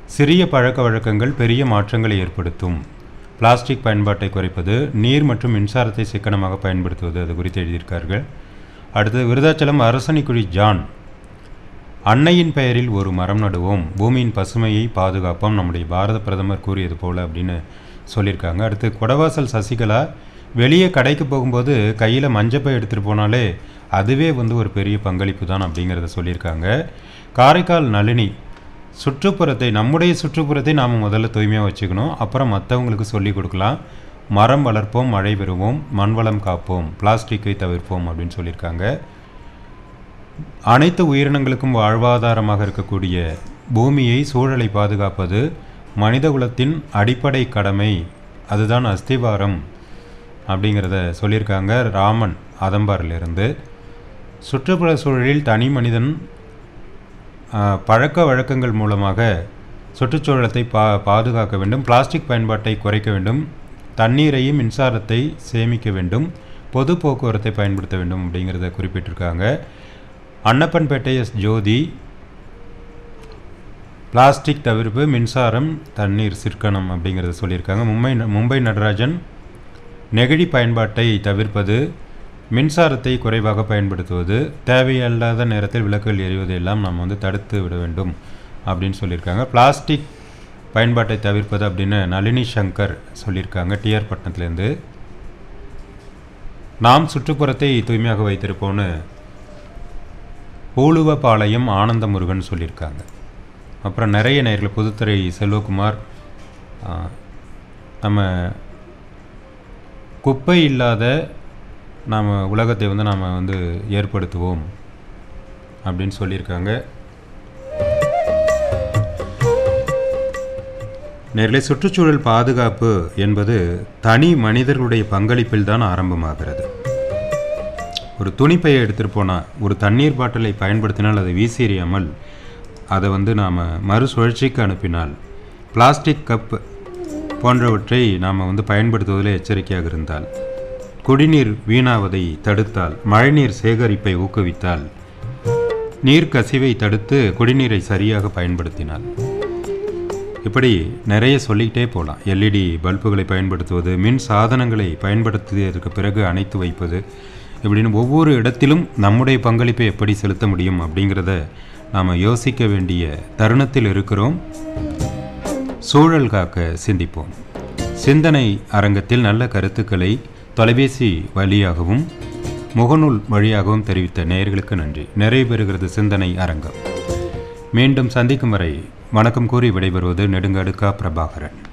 சிறிய பழக்க வழக்கங்கள் பெரிய மாற்றங்களை ஏற்படுத்தும் பிளாஸ்டிக் பயன்பாட்டை குறைப்பது நீர் மற்றும் மின்சாரத்தை சிக்கனமாக பயன்படுத்துவது அது குறித்து எழுதியிருக்கார்கள் அடுத்தது விருதாச்சலம் அரசனிக்குழி ஜான் அன்னையின் பெயரில் ஒரு மரம் நடுவோம் பூமியின் பசுமையை பாதுகாப்போம் நம்முடைய பாரத பிரதமர் கூறியது போல அப்படின்னு சொல்லியிருக்காங்க அடுத்து கொடவாசல் சசிகலா வெளியே கடைக்கு போகும்போது கையில் மஞ்சப்பை எடுத்துகிட்டு போனாலே அதுவே வந்து ஒரு பெரிய பங்களிப்பு தான் அப்படிங்கிறத சொல்லியிருக்காங்க காரைக்கால் நளினி சுற்றுப்புறத்தை நம்முடைய சுற்றுப்புறத்தை நாம் முதல்ல தூய்மையாக வச்சுக்கணும் அப்புறம் மற்றவங்களுக்கு சொல்லிக் கொடுக்கலாம் மரம் வளர்ப்போம் மழை பெறுவோம் மண்வளம் காப்போம் பிளாஸ்டிக்கை தவிர்ப்போம் அப்படின்னு சொல்லியிருக்காங்க அனைத்து உயிரினங்களுக்கும் வாழ்வாதாரமாக இருக்கக்கூடிய பூமியை சூழலை பாதுகாப்பது மனிதகுலத்தின் அடிப்படை கடமை அதுதான் அஸ்திவாரம் அப்படிங்கிறத சொல்லியிருக்காங்க ராமன் அதம்பாரிலிருந்து சுற்றுப்புற சூழலில் தனி மனிதன் ஆ, பழக்க வழக்கங்கள் மூலமாக சுற்றுச்சூழலத்தை பா பாதுகாக்க வேண்டும் பிளாஸ்டிக் பயன்பாட்டை குறைக்க வேண்டும் தண்ணீரையும் மின்சாரத்தை சேமிக்க வேண்டும் பொது போக்குவரத்தை பயன்படுத்த வேண்டும் அப்படிங்கிறத குறிப்பிட்டிருக்காங்க அன்னப்பன்பேட்டை எஸ் ஜோதி பிளாஸ்டிக் தவிர்ப்பு மின்சாரம் தண்ணீர் சிற்கணம் அப்படிங்கிறத சொல்லியிருக்காங்க மும்பை மும்பை நடராஜன் நெகிழி பயன்பாட்டை தவிர்ப்பது மின்சாரத்தை குறைவாக பயன்படுத்துவது தேவையில்லாத நேரத்தில் விளக்குகள் எரிவதை எல்லாம் நாம் வந்து தடுத்து விட வேண்டும் அப்படின்னு சொல்லியிருக்காங்க பிளாஸ்டிக் பயன்பாட்டை தவிர்ப்பது அப்படின்னு நளினி சங்கர் சொல்லியிருக்காங்க டிஆர் பட்டணத்துலேருந்து நாம் சுற்றுப்புறத்தை தூய்மையாக வைத்திருப்போம்னு பூலுவபாளையம் ஆனந்த முருகன் சொல்லியிருக்காங்க அப்புறம் நிறைய நேர்கள் புதுத்துறை செல்வகுமார் ஆ, நம்ம குப்பை இல்லாத நாம் உலகத்தை வந்து நாம் வந்து ஏற்படுத்துவோம் அப்படின்னு சொல்லியிருக்காங்க நேர்களை சுற்றுச்சூழல் பாதுகாப்பு என்பது தனி மனிதர்களுடைய பங்களிப்பில் தான் ஆரம்பமாகிறது ஒரு துணிப்பையை எடுத்துகிட்டு போனால் ஒரு தண்ணீர் பாட்டிலை பயன்படுத்தினால் அதை வீசி எறியாமல் அதை வந்து நாம் மறுசுழற்சிக்கு அனுப்பினால் பிளாஸ்டிக் கப் போன்றவற்றை நாம் வந்து பயன்படுத்துவதில் எச்சரிக்கையாக இருந்தால் குடிநீர் வீணாவதை தடுத்தால் மழைநீர் சேகரிப்பை ஊக்குவித்தால் நீர் கசிவை தடுத்து குடிநீரை சரியாக பயன்படுத்தினால் இப்படி நிறைய சொல்லிக்கிட்டே போகலாம் எல்இடி பல்புகளை பயன்படுத்துவது மின் சாதனங்களை பயன்படுத்தியதற்கு பிறகு அணைத்து வைப்பது இப்படின்னு ஒவ்வொரு இடத்திலும் நம்முடைய பங்களிப்பை எப்படி செலுத்த முடியும் அப்படிங்கிறத நாம் யோசிக்க வேண்டிய தருணத்தில் இருக்கிறோம் சூழல் காக்க சிந்திப்போம் சிந்தனை அரங்கத்தில் நல்ல கருத்துக்களை தொலைபேசி வழியாகவும் முகநூல் வழியாகவும் தெரிவித்த நேயர்களுக்கு நன்றி நிறைவு பெறுகிறது சிந்தனை அரங்கம் மீண்டும் சந்திக்கும் வரை வணக்கம் கூறி விடைபெறுவது நெடுங்காடுக்கா பிரபாகரன்